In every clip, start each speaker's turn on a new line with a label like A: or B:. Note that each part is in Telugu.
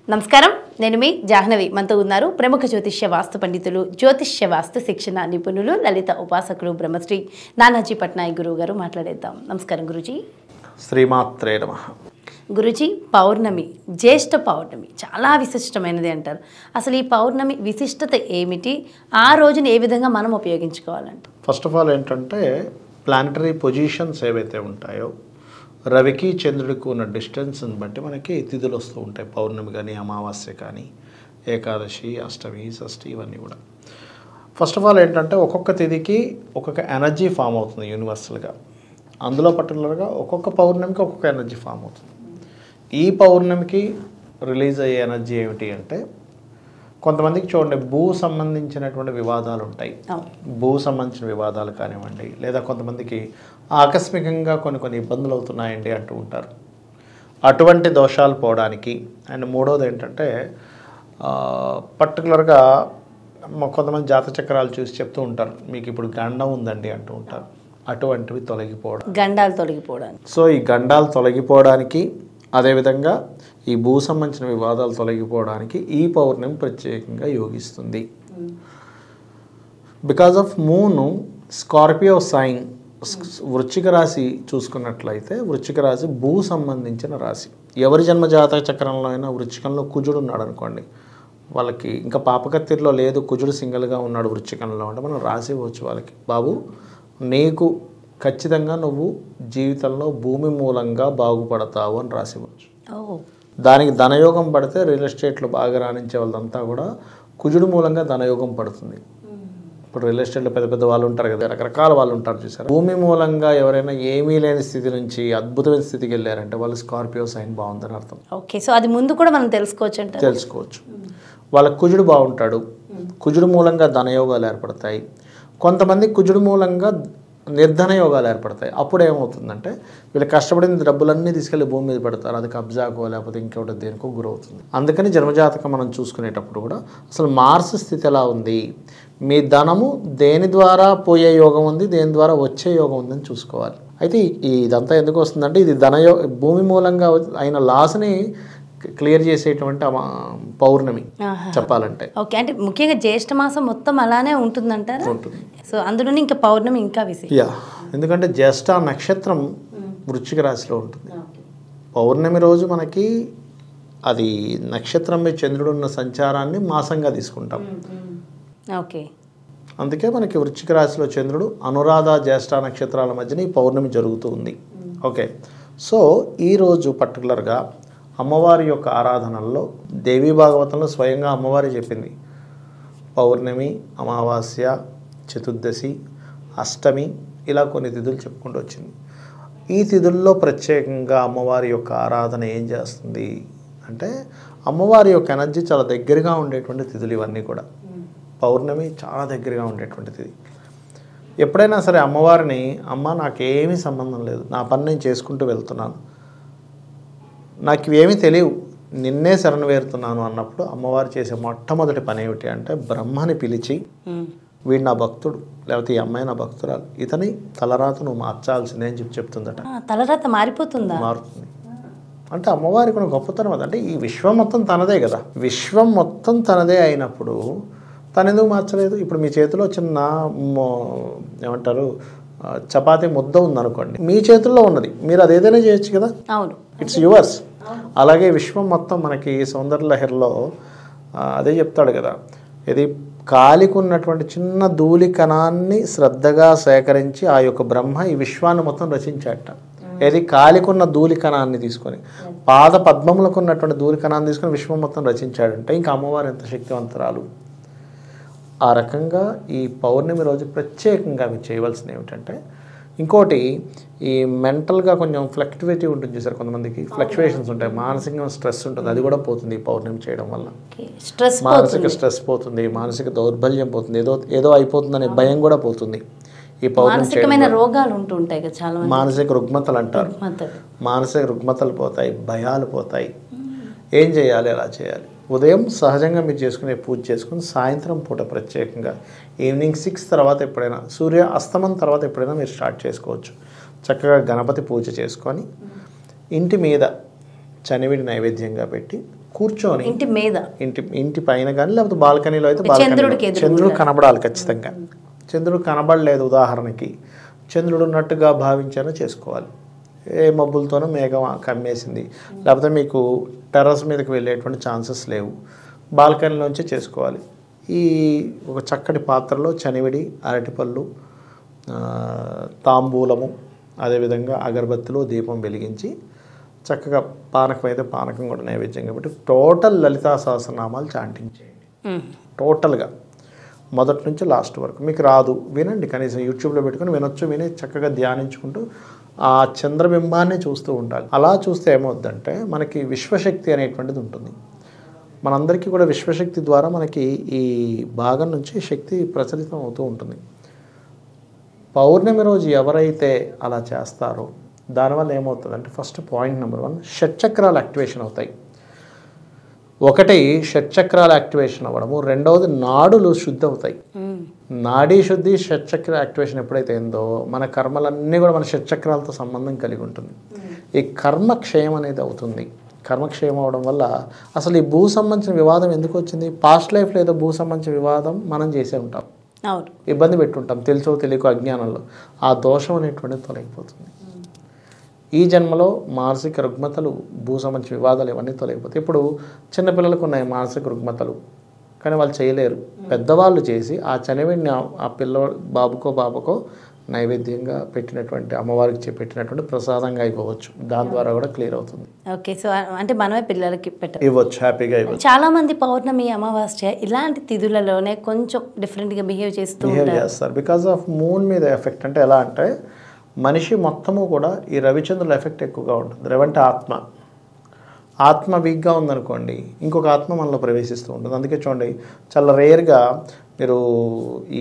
A: నమస్కారం నేను మీ జాహ్నవి మనతో ఉన్నారు ప్రముఖ జ్యోతిష్య వాస్తు పండితులు జ్యోతిష్య వాస్తు శిక్షణ నిపుణులు లలిత ఉపాసకులు బ్రహ్మశ్రీ నానాజీ పట్నాయక్ గురువు గారు మాట్లాడేద్దాం నమస్కారం గురుజీ
B: శ్రీమాత్రే నమ
A: గురుజీ పౌర్ణమి జ్యేష్ఠ పౌర్ణమి చాలా విశిష్టమైనది అంటారు అసలు ఈ పౌర్ణమి విశిష్టత ఏమిటి ఆ రోజుని ఏ విధంగా మనం ఉపయోగించుకోవాలంట
B: ఫస్ట్ ఆఫ్ ఆల్ ఏంటంటే ప్లానటరీ పొజిషన్స్ ఏవైతే ఉంటాయో రవికి చంద్రుడికి ఉన్న డిస్టెన్స్ని బట్టి మనకి తిథులు వస్తూ ఉంటాయి పౌర్ణమి కానీ అమావాస్య కానీ ఏకాదశి అష్టమి షష్ఠి ఇవన్నీ కూడా ఫస్ట్ ఆఫ్ ఆల్ ఏంటంటే ఒక్కొక్క తిథికి ఒక్కొక్క ఎనర్జీ ఫామ్ అవుతుంది యూనివర్సల్గా అందులో పర్టికులర్గా ఒక్కొక్క పౌర్ణమికి ఒక్కొక్క ఎనర్జీ ఫామ్ అవుతుంది ఈ పౌర్ణమికి రిలీజ్ అయ్యే ఎనర్జీ ఏమిటి అంటే కొంతమందికి చూడండి భూ సంబంధించినటువంటి వివాదాలు ఉంటాయి
A: అవును
B: భూ సంబంధించిన వివాదాలు కానివ్వండి లేదా కొంతమందికి ఆకస్మికంగా కొన్ని కొన్ని ఇబ్బందులు అవుతున్నాయండి అంటూ ఉంటారు అటువంటి దోషాలు పోవడానికి అండ్ మూడోది ఏంటంటే పర్టికులర్గా కొంతమంది జాత చక్రాలు చూసి చెప్తూ ఉంటారు మీకు ఇప్పుడు గండం ఉందండి అంటూ ఉంటారు అటువంటివి తొలగిపోవడం
A: గండాలు తొలగిపోవడానికి
B: సో ఈ గండాలు తొలగిపోవడానికి అదేవిధంగా ఈ భూ సంబంధించిన వివాదాలు తొలగిపోవడానికి ఈ పౌర్ణమి ప్రత్యేకంగా యోగిస్తుంది because of moon Scorpio sign వృశ్చిక రాశి చూసుకున్నట్లయితే వృశ్చిక రాశి భూ సంబంధించిన రాశి ఎవరి జన్మ జాతక చక్రంలో అయినా వృశ్చికంలో కుజుడు ఉన్నాడు అనుకోండి వాళ్ళకి ఇంకా పాపకత్తిరిలో లేదు కుజుడు సింగిల్గా ఉన్నాడు వృశ్చికంలో అంటే మనం రాసి ఇవ్వచ్చు వాళ్ళకి బాబు నీకు ఖచ్చితంగా నువ్వు జీవితంలో భూమి మూలంగా బాగుపడతావు అని రాసి ఇవ్వచ్చు
A: ఓ
B: దానికి ధనయోగం పడితే రియల్ ఎస్టేట్లో బాగా రాణించే వాళ్ళంతా కూడా కుజుడు మూలంగా ధనయోగం పడుతుంది ఇప్పుడు రియల్ ఎస్టేట్లో పెద్ద పెద్ద వాళ్ళు ఉంటారు కదా రకరకాల వాళ్ళు ఉంటారు చూసారు భూమి మూలంగా ఎవరైనా ఏమీ లేని స్థితి నుంచి అద్భుతమైన స్థితికి వెళ్ళారంటే వాళ్ళు స్కార్పియో సైన్ బాగుందని అర్థం
A: ఓకే సో అది ముందు కూడా మనం తెలుసుకోవచ్చు అంటారు
B: తెలుసుకోవచ్చు వాళ్ళ కుజుడు బాగుంటాడు కుజుడు మూలంగా ధనయోగాలు ఏర్పడతాయి కొంతమంది కుజుడు మూలంగా నిర్ధన యోగాలు ఏర్పడతాయి అప్పుడు ఏమవుతుందంటే వీళ్ళు కష్టపడిన డబ్బులన్నీ తీసుకెళ్లి భూమి మీద పెడతారు అది కబ్జాకో లేకపోతే ఇంకొకటి దేనికో గురవుతుంది అందుకని జన్మజాతకం మనం చూసుకునేటప్పుడు కూడా అసలు మార్స్ స్థితి ఎలా ఉంది మీ ధనము దేని ద్వారా పోయే యోగం ఉంది దేని ద్వారా వచ్చే యోగం ఉందని చూసుకోవాలి అయితే ఈ- ఇదంతా ఎందుకు వస్తుందంటే ఇది ధనయో భూమి మూలంగా అయిన లాస్ని క్లియర్ చేసేటువంటి అమ- పౌర్ణమి
A: ఆహా.
B: చెప్పాలంటే
A: ఓకే అంటే ముఖ్యంగా జ్యేష్ఠ మాసం మొత్తం అలానే ఉంటుందంటారా
B: ఉంటుంది
A: సో అందులోనే ఇంకా పౌర్ణమి ఇంకా విశేషం
B: యా ఎందుకంటే జ్యేష్ఠ నక్షత్రం వృశ్చిక రాశిలో ఉంటుంది పౌర్ణమి రోజు మనకి అది నక్షత్రం మీద చంద్రుడు ఉన్న సంచారాన్ని మాసంగా తీసుకుంటాం
A: ఓకే
B: అందుకే మనకి వృశ్చిక రాశిలో చంద్రుడు అనురాధ జ్యేష్ఠ నక్షత్రాల మధ్యన ఈ పౌర్ణమి జరుగుతూ ఉంది ఓకే సో ఈరోజు పర్టికులర్గా అమ్మవారి యొక్క ఆరాధనల్లో దేవీ భాగవతంలో స్వయంగా అమ్మవారి చెప్పింది పౌర్ణమి అమావాస్య చతుర్దశి అష్టమి ఇలా కొన్ని తిథులు చెప్పుకుంటూ వచ్చింది ఈ తిథుల్లో ప్రత్యేకంగా అమ్మవారి యొక్క ఆరాధన ఏం చేస్తుంది అంటే అమ్మవారి యొక్క ఎనర్జీ చాలా దగ్గరగా ఉండేటువంటి తిథులు ఇవన్నీ కూడా పౌర్ణమి చాలా దగ్గరగా ఉండేటువంటి తిథి ఎప్పుడైనా సరే అమ్మవారిని అమ్మ నాకేమీ సంబంధం లేదు నా పని నేను చేసుకుంటూ వెళ్తున్నాను నాకు ఇవేమీ తెలియవు నిన్నే శరణు వేరుతున్నాను అన్నప్పుడు అమ్మవారు చేసే మొట్టమొదటి పని ఏమిటి అంటే బ్రహ్మని పిలిచి వీడు నా భక్తుడు లేకపోతే ఈ అమ్మాయి నా భక్తురాలు ఇతని తలరాత నువ్వు మార్చాల్సిందే అని చెప్పి చెప్తుందట
A: ఆ, తలరాత మారిపోతుందా
B: మారుతుంది అంటే అమ్మవారికి ఉన్న గొప్పతనం అది అంటే ఈ విశ్వం మొత్తం తనదే కదా విశ్వం మొత్తం తనదే అయినప్పుడు తను ఎందుకు మార్చలేదు ఇప్పుడు మీ చేతిలో చిన్న మో- ఏమంటారు ఆ, చపాతీ ముద్ద ఉందనుకోండి మీ చేతుల్లో ఉన్నది మీరు అది ఏదైనా చేయొచ్చు కదా
A: అవును
B: ఇట్స్ యువర్స్ అలాగే విశ్వం మొత్తం మనకి సౌందర్య లహరిలో ఆ, అదే చెప్తాడు కదా ఇది కాలికి ఉన్నటువంటి చిన్న ధూళి కణాన్ని శ్రద్ధగా సేకరించి ఆ యొక్క బ్రహ్మ ఈ విశ్వాన్ని మొత్తం రచించాట ఏది కాలికున్న ధూళి కణాన్ని తీసుకొని పాద పద్మములకు ఉన్నటువంటి ధూళి కణాన్ని తీసుకొని విశ్వం మొత్తం రచించాడంటే ఇంకా అమ్మవారు ఎంత శక్తివంతరాలు ఆ రకంగా ఈ పౌర్ణమి రోజు ప్రత్యేకంగా అవి చేయవలసింది ఏమిటంటే ఇంకోటి ఈ మెంటల్గా కొంచెం ఫ్లక్చువేటివ్ ఉంటుంది చూసారు కొంతమందికి ఫ్లక్చువేషన్స్ ఉంటాయి మానసికంగా స్ట్రెస్ ఉంటుంది అది కూడా పోతుంది ఈ పౌర్ణమి చేయడం వల్ల
A: ఓకే స్ట్రెస్
B: మానసిక స్ట్రెస్ పోతుంది మానసిక దౌర్బల్యం పోతుంది ఏదో ఏదో అయిపోతుందనే భయం కూడా పోతుంది ఈ పౌర్ణమి చేయడం
A: మానసికమైన రోగాలు ఉంటూ ఉంటాయి కదా చాలా మంది
B: మానసిక రుగ్మతలు అంటారు
A: మద్దతు.
B: మానసిక రుగ్మతలు పోతాయి భయాలు పోతాయి ఏం చేయాలి ఎలా చేయాలి ఉదయం సహజంగా మీరు చేసుకునే పూజ చేసుకుని సాయంత్రం పూట ప్రత్యేకంగా ఈవినింగ్ సిక్స్ తర్వాత ఎప్పుడైనా సూర్య అస్తమం తర్వాత ఎప్పుడైనా మీరు స్టార్ట్ చేసుకోవచ్చు చక్కగా గణపతి పూజ చేసుకొని ఇంటి మీద చనివిడి నైవేద్యంగా పెట్టి కూర్చొని
A: ఇంటి మీద
B: ఇంటి ఇంటి పైన కానీ లేకపోతే బాల్కనీలో అయితే
A: చంద్రుడికి
B: బాల్కనీలో
A: ఎదురుగుండా.
B: చంద్రుడు కనబడాలి ఖచ్చితంగా చంద్రుడు కనబడలేదు ఉదాహరణకి చంద్రుడు ఉన్నట్టుగా భావించానో చేసుకోవాలి ఏ మబ్బులతోనో మేఘం కమ్మేసింది లేకపోతే మీకు టెర్రస్ మీదకి వెళ్ళేటువంటి ఛాన్సెస్ లేవు బాల్కనీలోంచి చేసుకోవాలి ఈ ఒక చక్కటి పాత్రలో చనివిడి అరటిపళ్ళు ఆ, తాంబూలము అదేవిధంగా అగరబత్తిలో దీపం వెలిగించి చక్కగా పానకం అయితే పానకం కూడా నైవేద్యం కాబట్టి టోటల్ లలితా సహస్రనామాలు చాంటింగ్ చేయండి
A: మ్మ్.
B: టోటల్గా మొదటి నుంచి లాస్ట్ వరకు మీకు రాదు వినండి కనీసం యూట్యూబ్లో పెట్టుకుని వినొచ్చు విని చక్కగా ధ్యానించుకుంటూ ఆ చంద్రబింబాన్ని చూస్తూ ఉండాలి అలా చూస్తే ఏమవుద్దంటే మనకి విశ్వశక్తి అనేటువంటిది ఉంటుంది మనందరికీ కూడా విశ్వశక్తి ద్వారా మనకి ఈ భాగం నుంచి శక్తి ప్రచలితం అవుతూ ఉంటుంది పౌర్ణమి రోజు ఎవరైతే అలా చేస్తారో దానివల్ల ఏమవుతుందంటే ఫస్ట్ పాయింట్ నెంబర్ వన్ షట్చక్రాలు యాక్టివేషన్ అవుతాయి ఒకటి షట్చక్రాలు యాక్టివేషన్ అవ్వడము రెండవది నాడులు శుద్ధి అవుతాయి
A: మ్మ్.
B: నాడీ శుద్ధి షట్చక్ర యాక్టివేషన్ ఎప్పుడైతే అయిందో మన కర్మలన్నీ కూడా మన షట్చక్రాలతో సంబంధం కలిగి ఉంటుంది ఈ కర్మక్షయం అనేది అవుతుంది కర్మక్షయం అవడం వల్ల అసలు ఈ భూ సంబంధించిన వివాదం ఎందుకు వచ్చింది పాస్ట్ లైఫ్లో ఏదో భూ సంబంధించిన వివాదం మనం చేసే ఉంటాం
A: అవును
B: ఇబ్బంది పెట్టుంటాం తెలుసో తెలియకో అజ్ఞానంలో ఆ దోషం అనేటువంటిది తొలగిపోతుంది ఈ జన్మలో మానసిక రుగ్మతలు భూ సంబంధించిన వివాదాలు ఇవన్నీ తొలగిపోతాయి ఇప్పుడు చిన్నపిల్లలకు ఉన్నాయి మానసిక రుగ్మతలు కానీ వాళ్ళు చేయలేరు పెద్దవాళ్ళు చేసి ఆ చనివిని ఆ- ఆ పిల్ల బాబుకో బాబుకో నైవేద్యంగా పెట్టినటువంటి అమ్మవారికి చే- పెట్టినటువంటి ప్రసాదంగా ఇవ్వవచ్చు దాని ద్వారా కూడా క్లియర్ అవుతుంది
A: ఓకే సో అంటే మనమే పిల్లలకి పెట్టాలి
B: ఇవ్వచ్చు హ్యాపీగా ఇవ్వచ్చు
A: చాలా మంది పౌర్ణమి అమావాస్య ఇలాంటి తిథులలోనే కొంచెం డిఫరెంట్గా బిహేవ్ చేస్తూ
B: బిహేవ్
A: ఉంటారు
B: చేస్తారు బికాస్ ఆఫ్ మూన్ మీద ఎఫెక్ట్ అంటే ఎలా అంటే మనిషి మొత్తము కూడా ఈ రవిచంద్రుల ఎఫెక్ట్ ఎక్కువగా ఉంటుంది రవి అంటే ఆత్మ ఆత్మ వీక్గా ఉందనుకోండి ఇంకొక ఆత్మ మనలో ప్రవేశిస్తూ ఉంటుంది అందుకే చూడండి చాలా రేర్గా మీరు ఈ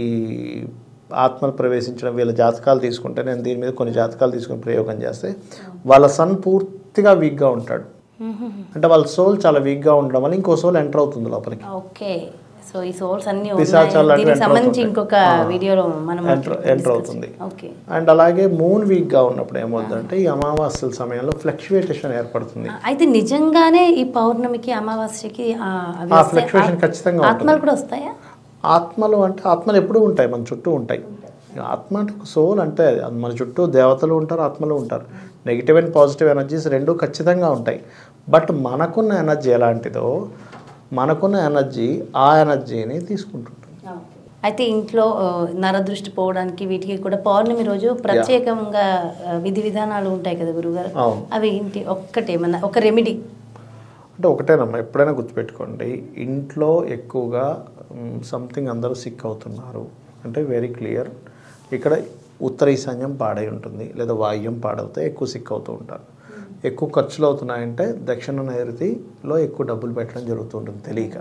B: ఆత్మలు ప్రవేశించడం వీళ్ళ జాతకాలు తీసుకుంటే నేను దీని మీద కొన్ని జాతకాలు తీసుకుని ప్రయోగం చేస్తే వాళ్ళ సన్ పూర్తిగా వీక్గా ఉంటాడు అంటే వాళ్ళ సోల్ చాలా వీక్గా ఉండడం వల్ల ఇంకో సోల్ ఎంటర్ అవుతుంది లోపలికి
A: ఓకే సో ఈ సోల్స్ అన్ని
B: పిశాచాలు
A: ఉన్నాయి.
B: లాంటివి
A: దీనికి
B: enter
A: సంబంధించి
B: అవుతుంటాయి.
A: ఇంకొక వీడియోలో మనం
B: ఎంటర్ ఎంటర్ అవుతుంది
A: ఓకే
B: అండ్ అలాగే మూన్ వీక్గా ఉన్నప్పుడు ఏమవుతుందంటే ఈ అమావాస్యల సమయంలో ఫ్లక్చువేటేషన్ ఏర్పడుతుంది
A: అయితే నిజంగానే ఈ పౌర్ణమికి అమావాస్యకి ఆ, అవి
B: ఆ
A: వస్తాయి.
B: ఫ్లక్చువేషన్ ఖచ్చితంగా ఉంటుంది
A: ఆత్మలు కూడా వస్తాయా
B: ఆత్మలు అంటే ఆత్మలు ఎప్పుడూ ఉంటాయి మన చుట్టూ ఉంటాయి ఆత్మ అంటే ఒక సోల్ అంటే అది మన చుట్టూ దేవతలు ఉంటారు ఆత్మలు ఉంటారు నెగిటివ్ అండ్ పాజిటివ్ ఎనర్జీస్ రెండు ఖచ్చితంగా ఉంటాయి బట్ మనకున్న ఎనర్జీ ఎలాంటిదో మనకున్న ఎనర్జీ ఆ ఎనర్జీని తీసుకుంటుంటుంది
A: అయితే ఇంట్లో ఆ, నరదృష్టి పోవడానికి వీటికి కూడా పౌర్ణమి రోజు ప్రత్యేకంగా ఆ, విధి విధానాలు ఉంటాయి కదా గురుగారు
B: అవును
A: అవి ఏంటి ఒక్కటి ఏమన్నా ఒక రెమెడీ
B: అంటే ఒకటేనమ్మా ఎప్పుడైనా గుర్తుపెట్టుకోండి ఇంట్లో ఎక్కువగా సంథింగ్ అందరూ సిక్ అవుతున్నారు అంటే వెరీ క్లియర్ ఇక్కడ ఉత్తర ఈశాన్యం పాడై ఉంటుంది లేదా వాయువ్యం పాడవుతే ఎక్కువ సిక్ అవుతూ ఉంటారు ఎక్కువ ఖర్చులు అవుతున్నాయంటే దక్షిణ నైరుతిలో ఎక్కువ డబ్బులు పెట్టడం జరుగుతూ ఉంటుంది తెలియక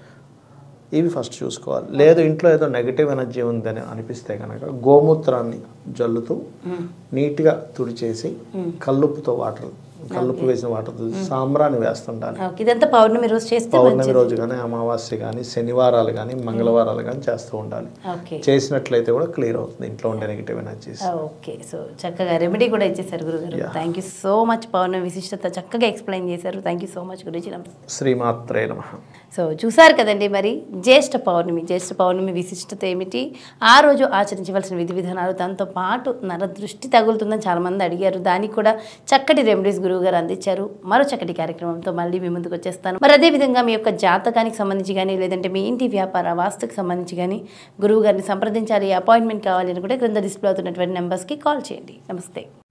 B: ఇవి ఫస్ట్ చూసుకోవాలి లేదు ఇంట్లో ఏదో నెగిటివ్ ఎనర్జీ ఉందని అనిపిస్తే కనుక గోమూత్రాన్ని జల్లుతూ నీట్గా తుడిచేసి కల్లుప్పుతో వాటర్ కల్లుప్పు వేసిన వాటర్ సాంబ్రాన్ని వేస్తుండాలి
A: ఓకే ఇదంతా పౌర్ణమి రోజు చేస్తే
B: పౌర్ణమి రోజు కానీ అమావాస్య కానీ శనివారాలు కానీ మంగళవారాలు కానీ చేస్తూ ఉండాలి
A: ఓకే
B: చేసినట్లయితే కూడా క్లియర్ అవుతుంది ఇంట్లో ఉండే నెగిటివ్ ఎనర్జీస్
A: ఓకే సో చక్కగా రెమెడీ కూడా ఇచ్చేసారు గురుగారు థ్యాంక్ యూ సో మచ్ పౌర్ణమి విశిష్టత చక్కగా ఎక్స్ప్లెయిన్ చేశారు థ్యాంక్ యూ సో మచ్ గురించి నమస్తే
B: శ్రీమాత్రే నమ
A: సో చూసారు కదండి మరి జ్యేష్ఠ పౌర్ణమి జ్యేష్ఠ పౌర్ణమి విశిష్టత ఏమిటి ఆ రోజు ఆచరించవలసిన విధి విధానాలు దాంతో పాటు నరదృష్టి తగులుతుందని చాలామంది అడిగారు దానికి కూడా చక్కటి రెమెడీస్ గురువు గారు అందించారు మరో చక్కటి కార్యక్రమంతో మళ్ళీ మీ ముందుకు వచ్చేస్తాను మరి అదేవిధంగా మీ యొక్క జాతకానికి సంబంధించి కానీ లేదంటే మీ ఇంటి వ్యాపార వాస్తుకు సంబంధించి కానీ గురువు గారిని సంప్రదించాలి అపాయింట్మెంట్ కావాలి అని కూడా క్రింద డిస్ప్లే అవుతున్నటువంటి నెంబర్స్కి కాల్ చేయండి నమస్తే